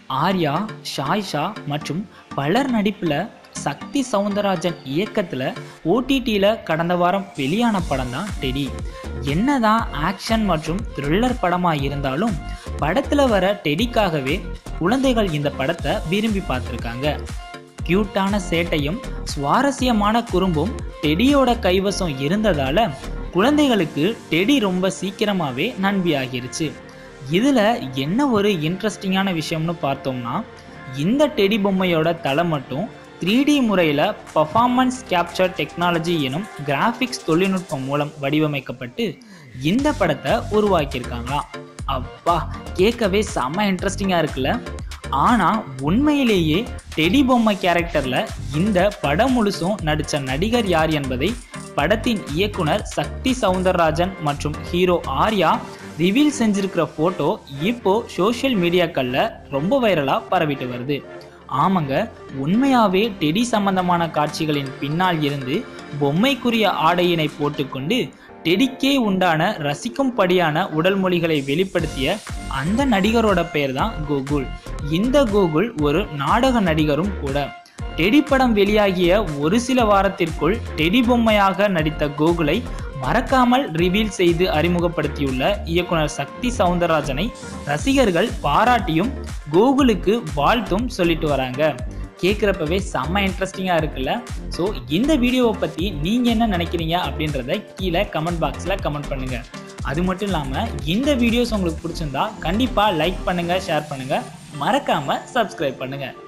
ஆர்யா ஷாய்ஷா மற்றும் பலர் நடிப்பில் சக்தி சவுந்தரராஜன் இயக்கத்தில் ஓடிடியில் கடந்த வாரம் வெளியான படம் தான் டெடி என்னதான் ஆக்ஷன் மற்றும் த்ரில்லர் படமாக இருந்தாலும் படத்தில் வர டெடிக்காகவே குழந்தைகள் இந்த படத்தை விரும்பி பார்த்துருக்காங்க கியூட்டான சேட்டையும் சுவாரஸ்யமான குறும்பும் டெடியோட கைவசம் இருந்ததால குழந்தைகளுக்கு டெடி ரொம்ப சீக்கிரமாகவே நண்பி ஆகிருச்சு இதில் என்ன ஒரு இன்ட்ரெஸ்டிங்கான விஷயம்னு பார்த்தோம்னா இந்த டெடி பொம்மையோட தலை மட்டும் த்ரீ டி முறையில் பர்ஃபார்மன்ஸ் கேப்சர் டெக்னாலஜி எனும் கிராஃபிக்ஸ் தொழில்நுட்பம் மூலம் வடிவமைக்கப்பட்டு இந்த படத்தை உருவாக்கியிருக்காங்களாம் அப்பா கேட்கவே செம்ம இன்ட்ரெஸ்டிங்காக இருக்குல்ல ஆனால் உண்மையிலேயே டெடி பொம்மை கேரக்டரில் இந்த படம் முழுசும் நடித்த நடிகர் யார் என்பதை படத்தின் இயக்குனர் சக்தி சவுந்தரராஜன் மற்றும் ஹீரோ ஆர்யா ரிவீல் செஞ்சிருக்கிற ஃபோட்டோ இப்போ சோஷியல் மீடியாக்களில் ரொம்ப வைரலாக பரவிட்டு வருது ஆமாங்க உண்மையாகவே டெடி சம்பந்தமான காட்சிகளின் பின்னால் இருந்து பொம்மைக்குரிய ஆடையினை போட்டுக்கொண்டு டெடிக்கே உண்டான ரசிக்கும்படியான உடல் மொழிகளை வெளிப்படுத்திய அந்த நடிகரோட பெயர் தான் கோகுல் இந்த கோகுல் ஒரு நாடக நடிகரும் கூட டெடி படம் வெளியாகிய ஒரு சில வாரத்திற்குள் டெடி பொம்மையாக நடித்த கோகுலை மறக்காமல் ரிவீல் செய்து அறிமுகப்படுத்தியுள்ள இயக்குனர் சக்தி சவுந்தரராஜனை ரசிகர்கள் பாராட்டியும் கோகுலுக்கு வாழ்த்தும் சொல்லிட்டு வராங்க கேட்குறப்பவே செம்ம இன்ட்ரெஸ்டிங்காக இருக்குல்ல ஸோ இந்த வீடியோவை பற்றி நீங்கள் என்ன நினைக்கிறீங்க அப்படின்றத கீழே கமெண்ட் பாக்ஸில் கமெண்ட் பண்ணுங்கள் அது மட்டும் இல்லாமல் இந்த வீடியோஸ் உங்களுக்கு பிடிச்சிருந்தா கண்டிப்பாக லைக் பண்ணுங்கள் ஷேர் பண்ணுங்கள் மறக்காமல் சப்ஸ்கிரைப் பண்ணுங்கள்